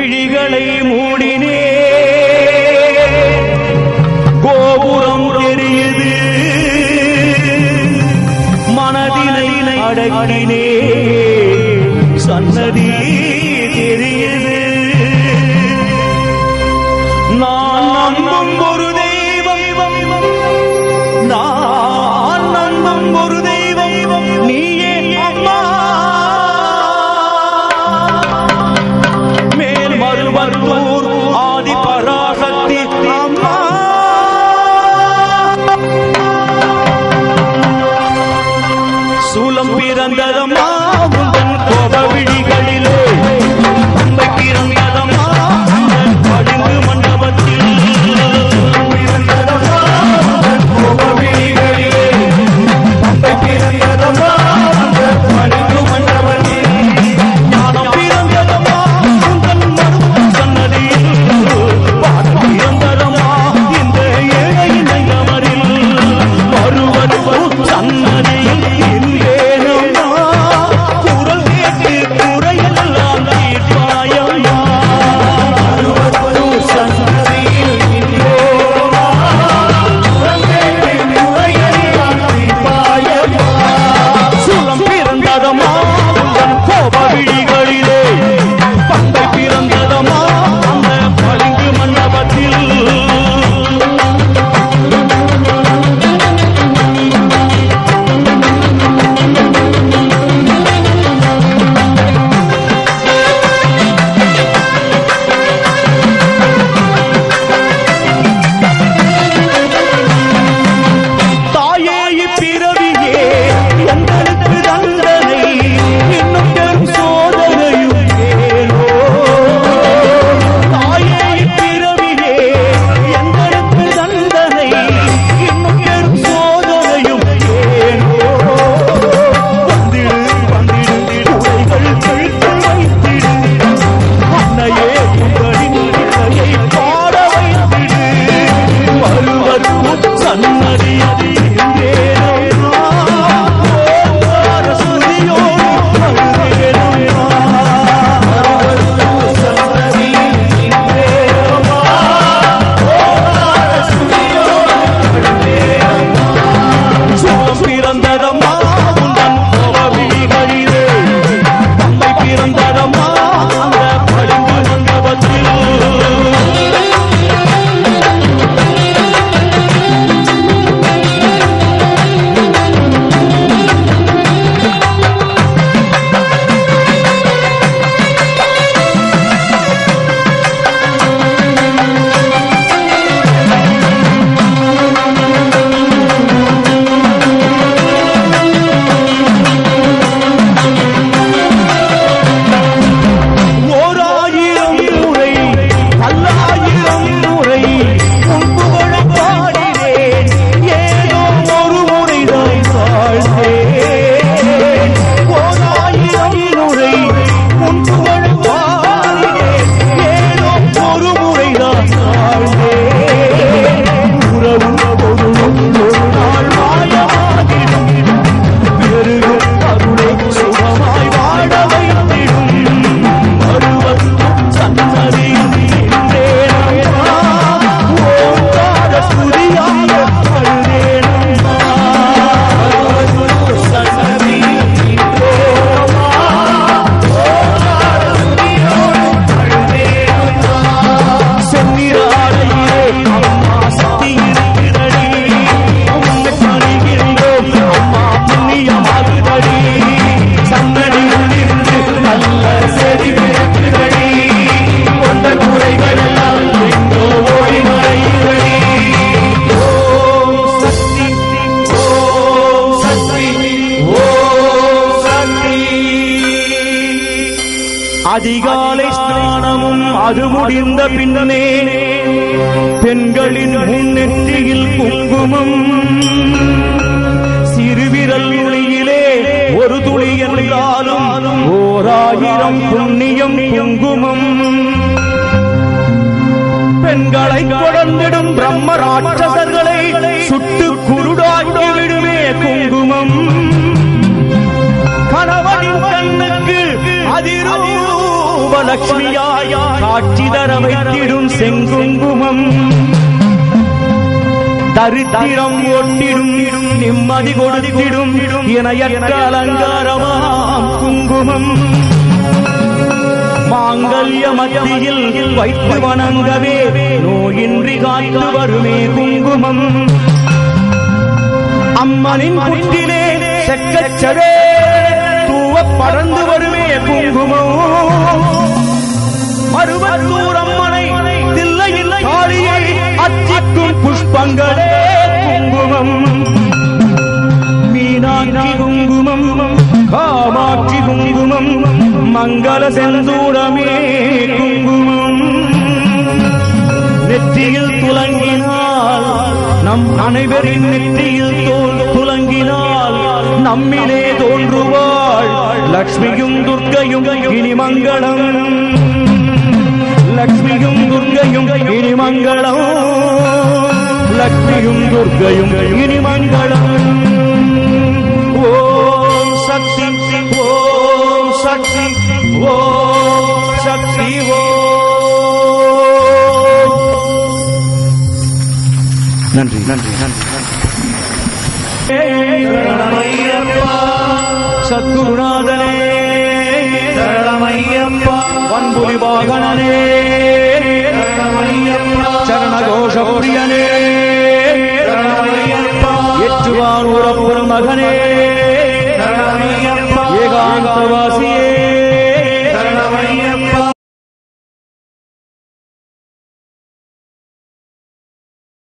விழிகளை மூடினே கோபுரம் தெரியுது மனதினை அடக்கினே சன்னதி தெரியுது நான் நம்பும் ஒரு தெய்வம் நான் நம்பும் ஒரு தெய்வம் நீயே அம்மா மேல் மருவத்தூர் ஆதி பராசக்தி அம்மா சூலம் பிறந்ததம்மா உந்தன் கோப விழிகளிலே அம்பை பிறந்ததம்மா உந்தன் பளிங்கு மண்டபத்தில் பிறந்ததம்மா உந்தன் கோப விழிகளிலே அம்பை பிறந்ததம்மா உந்தன் பளிங்கு மண்டபத்தில் ஞானம் பிறந்ததம்மா உந்தன் மருத்துவ சன்னதியில் பாடம் பிறந்ததம்மா இந்த ஏழையின் நெஞ்சமரில் வருவது சன்னதியில் இன்றேனம்மா குரல் கேட்டு குறையெல்லாம் தீர்ப்பாயம்மா வருவது சன்னதியில் இன்றேனம்மா குரல் கேட்டு குறையெல்லாம் தீர்ப்பாயம்மா சுலம் பிறந்ததம்மா உந்தன் கோப விழிகளிலே பந்தை பிறந்ததம்மா அந்த பளிங்கு மண்டபத்தில் தாயே இப்பிறவியே எங்களுக்கு தந்தனை இன்னும் பெரும் சோதனையும் ஏனோ தாயே இப்பிறவியே எங்களுக்கு தந்தனை இன்னும் பெரும் சோதனையும் ஏனோ வந்திடு வந்திடு உடைகள் கழித்து வைத்திடு அன்னையே உங்களின் இசையை பாட வைத்திடு வருவது சன்னதி பிறந்ததம்மா உந்தன் கோவிகளிலே அம்மை பிறந்ததம்மா அந்த பளிங்கு மண்டபத்தில் ஓராயிரம் முறை பல்லாயிரம் முறை உன் புகழப் பாடினேன் ஏதோ ஒரு முறைதான் வாழ்ந்தேன் ஓராயிரம் முறை உன் புகழப் பாடினேன் ஏதோ ஒரு முறைதான் வாழ்ந்தேன் உறவும் பொருளும் ஒரு நாள் மாயமாகிடும் பெருகு அருளை சுகமாய் வாழ வைத்திடும் வருவது சன்னதியில் நின்றேனம்மா. ஓங்கார ஸ்துதியாக அழுதேனம்மா. வருவது சன்னதியில் நின்றேனம்மா. ஓங்கார ஸ்துதியாக அழுதேனம்மா. செந்நிறாடையிலே அம்மா சக்தி இருக்கிறடி. உன்னை பணிகின்றோம் அம்மா புண்ணியமாகுதடி. சன்னதியில் இருந்து நல்ல செடி பிறக்குதடி. கொண்ட குறைகள் எல்லாம் எங்கோ ஓடி மறையுதடி. ஓம் சக்தி, ஓம் சக்தி, ஓம் சக்தி. அதிகாலை ஸ்நானமும் அது முடிந்த பின்னே பெண்களின் முன்னெற்றியில் குங்குமம் சிறுவிரல் நுனியிலே ஒரு துளி என்றாலும் ஓராயிரம் புண்ணியம் குங்குமம் பெண்களை கொடர்ந்திடும் பிரம்ம ராட்சசர்களை சுட்டு குருடாக்கி விடுமே குங்குமம் கணவனின் கண்ணுக்கு அதிரூப செல்வலட்சுமியாய் காட்சி தர வைத்திடும் செங்குங்குமம் தரித்திரம் ஒட்டிடும் நிம்மதி கொடுத்திடும் இணையற்ற அலங்காரமாம் குங்குமம் மாங்கல்ய மத்தியில் வைத்து வணங்கவே நோயின்றி காத்து வருமே குங்குமம் அம்மனின் புற்றிலே செக்கச்சவே தூவ பறந்து வருமே குங்குமம் மருவத்தூர் அம்மனை தில்லையில் காளியை அச்சிக்கும் புஷ்பங்களே குங்குமம் மீனாட்சி குங்குமம் காமாட்சி குங்குமம் மங்கள செந்தூரமே குங்குமம் நெற்றியில் துலங்கினால் நம் அனைவரின் நெற்றியில் தோல் துலங்கினால் நம்மிலே தோன்றுவாள் லக்ஷ்மியும் துர்க்கையும் இனி மங்களம் லக்ஷ்மியும் துர்க்கையும் இனி மங்களம் லக்ஷ்மியும் துர்க்கையும் இனி மங்களம் ஓம் சக்தி ஓம் சக்தி ஓம் சக்தி ஓம் நன்றி நன்றி நன்றி சத்குருநாதனே சரணமையப்பா வன்புலி வாகனனே சரணகோஷ பிரியனே எற்றுவான் உறப்புறம் மகனே சரணமையப்பா ஏகாந்தவாசி